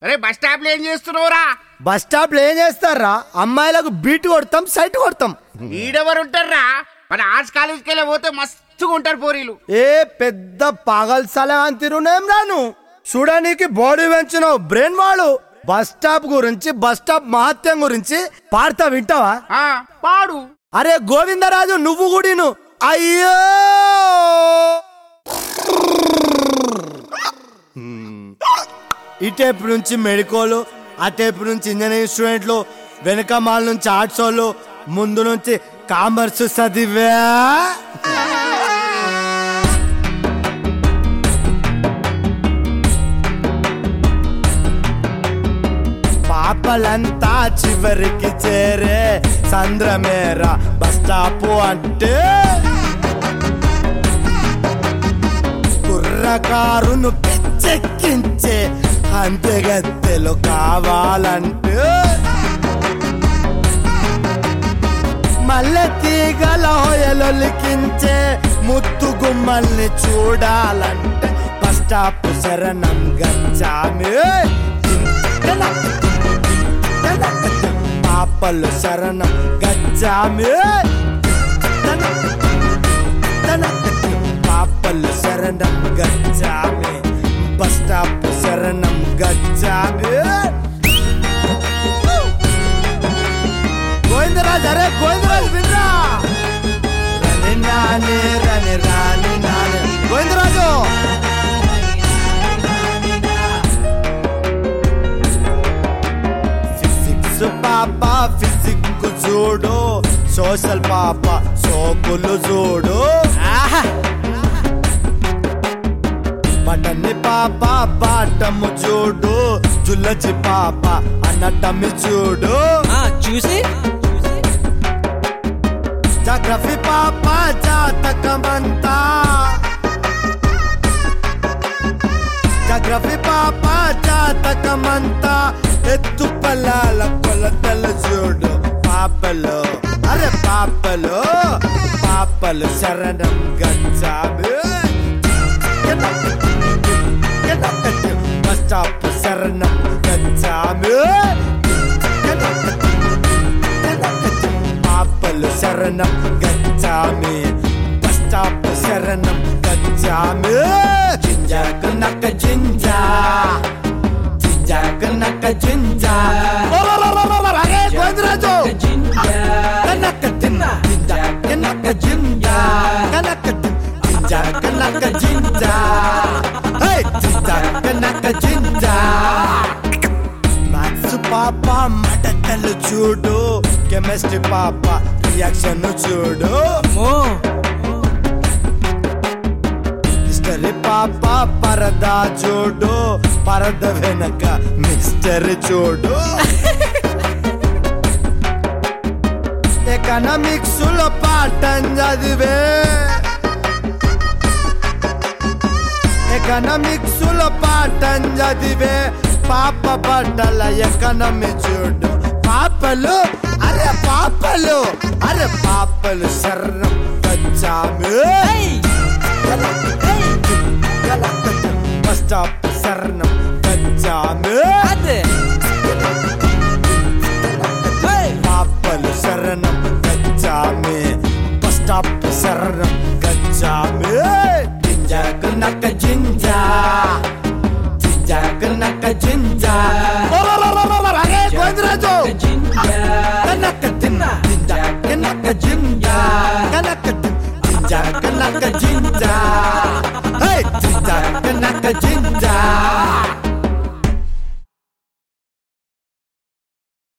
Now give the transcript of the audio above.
అరే bus stop లో ఏం చేస్తున్నావురా బస్ స్టాప్ లో ఏం చేస్తారా అమ్మాయిలకు బీట్ కొడతాం సైట్ కొడతాం ఈడెవరు ఉంటారా మన ఆర్ట్స్ కాలేజ్కి వెళ్ళి పోతే మస్తుగా ఉంటారు పోరీలు ఏ పెద్ద పాగల్ సలహాన్ తిరునేం రాను చూడడానికి బాడీ పెంచినావు బ్రెయిన్ వాడు బస్ స్టాప్ గురించి బస్ స్టాప్ మహత్యం గురించి పాడతా వింటావా ఆ పాడు అరే గోవిందరాజు నువ్వు కూడాను అయ్యో ఈ టైప్ నుంచి మెడికోలు ఆ టైప్ నుంచి ఇంజనీరింగ్ స్టూడెంట్లు వెనక మాల నుంచి ఆర్ట్స్ వాళ్ళు ముందు నుంచి కామర్స్ చదివా పాపలంతా చివరికి చేరే సంద్రమేర బస్ స్టాప్ అంటే కుర్రకారును పిచ్చెక్కించే అంతెగత్తెలు కావాలంటే మల్లె తీగల హొయలొలికించే ముత్తు గుమ్మల్ని చూడాలంటే బస్ స్టాప్ శరణం గచ్చామి పాపలు శరణం గచ్చామి పాపలు శరణం గచ్చామి బస్ స్టాప్ శరణం గచ్చామి గోవిందరాజు అరే గోవిందరాజు వినరా రని నాని రని రాని నాని గోవిందరాజు ఫిజిక్స్ పాప ఫిజిక్స్ చూడు సోషల్ పాప సోకులు చూడు బటన్ని పాప బాటము చూడు జుల్లచి పాప అన్నటమి చూడు ఆ చూసి జాగ్రఫీ పాప జాతకమంతా జాగ్రఫీ పాప జాతకమంతా ఎత్తు పల్లాల కొలతలు చూడు పాపలు అరే పాపలు పాపలు శరణం గచ్చాబు బస్ స్టాప్ శరణం గచ్చాబు పాపలు శరణం గచ్చామి బస్ స్టాప్ శరణం గచ్చామి జింజాకు నక్క జింజా జింజాకు నక్క జింజా గోవిందరాజు కనక తిన్న జింజా కనక జింజా కనక జింజా కనక జింజా హే జింజా కనక జింజా మ్యాథ్స్ పాప మటకలు చూడు కెమిస్ట్రీ పాప రియాక్షన్ చూడు మో హిస్టరీ పాప పరదా చూడు పరద వెనక మిస్టర్ చూడు ఎకనామిక్స్ లో పాఠం చదివే ఎకనామిక్స్ లో పాఠం చదివే పాప బట్టల ఎకనమి చూడు పాపలు అరే పాపలు అరే పాపలు శరణం వచ్చాము బస్ స్టాప్ శరణం వచ్చాము అదే హే పాపలు శరణం గచ్చామి బస్ స్టాప్ శరణం గచ్చామి జింజాకు నక్క జింజా జింజాకు నక్క జింజా గోవిందరాజు కనక తిన్న జింజా కనక జింజా కనక జింజా కనక జింజా హే జింజా కనక జింజా